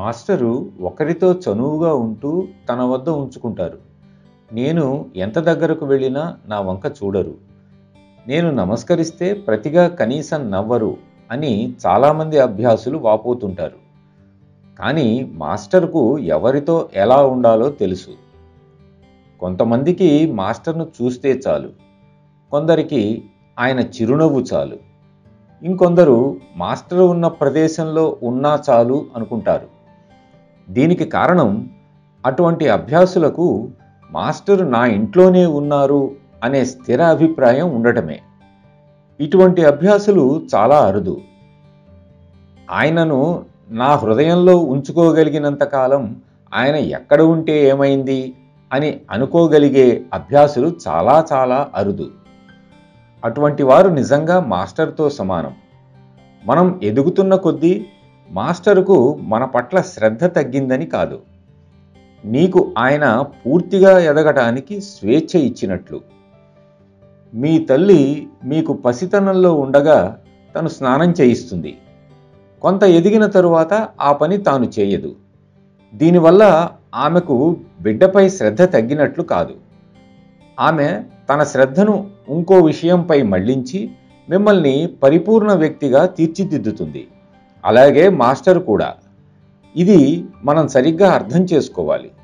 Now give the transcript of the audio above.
master ఒకరితో చనువుగా ఉంటూ తన వద్ద ఉంచుకుంటారు నేను ఎంత దగ్గరకు వెళ్ళినా నా వంక చూడరు నేను నమస్కరిస్తే ప్రతిగా కనీసం నవ్వరు అని చాలామంది అభ్యాసులు వాపోతుంటారు కానీ మాస్టర్కు ఎవరితో ఎలా ఉండాలో తెలుసు కొంతమందికి మాస్టర్ను చూస్తే చాలు కొందరికి ఆయన చిరునవ్వు చాలు ఇంకొందరు మాస్టర్ ఉన్న ప్రదేశంలో ఉన్నా చాలు అనుకుంటారు దీనికి కారణం అటువంటి అభ్యాసులకు మాస్టర్ నా ఇంట్లోనే ఉన్నారు అనే స్థిర అభిప్రాయం ఉండటమే ఇటువంటి అభ్యాసులు చాలా అరుదు ఆయనను నా హృదయంలో ఉంచుకోగలిగినంత కాలం ఆయన ఎక్కడ ఉంటే ఏమైంది అని అనుకోగలిగే అభ్యాసులు చాలా చాలా అరుదు అటువంటి వారు నిజంగా మాస్టర్తో సమానం మనం ఎదుగుతున్న కొద్దీ మాస్టర్కు మన పట్ల శ్రద్ధ తగ్గిందని కాదు నీకు ఆయన పూర్తిగా ఎదగటానికి స్వేచ్ఛ ఇచ్చినట్లు మీ తల్లి మీకు పసితనంలో ఉండగా తను స్నానం చేయిస్తుంది కొంత ఎదిగిన తరువాత ఆ పని తాను చేయదు దీనివల్ల ఆమెకు బిడ్డపై శ్రద్ధ తగ్గినట్లు కాదు ఆమె తన శ్రద్ధను ఇంకో విషయంపై మళ్లించి మిమ్మల్ని పరిపూర్ణ వ్యక్తిగా తీర్చిదిద్దుతుంది అలాగే మాస్టర్ కూడా ఇది మనం సరిగ్గా అర్థం చేసుకోవాలి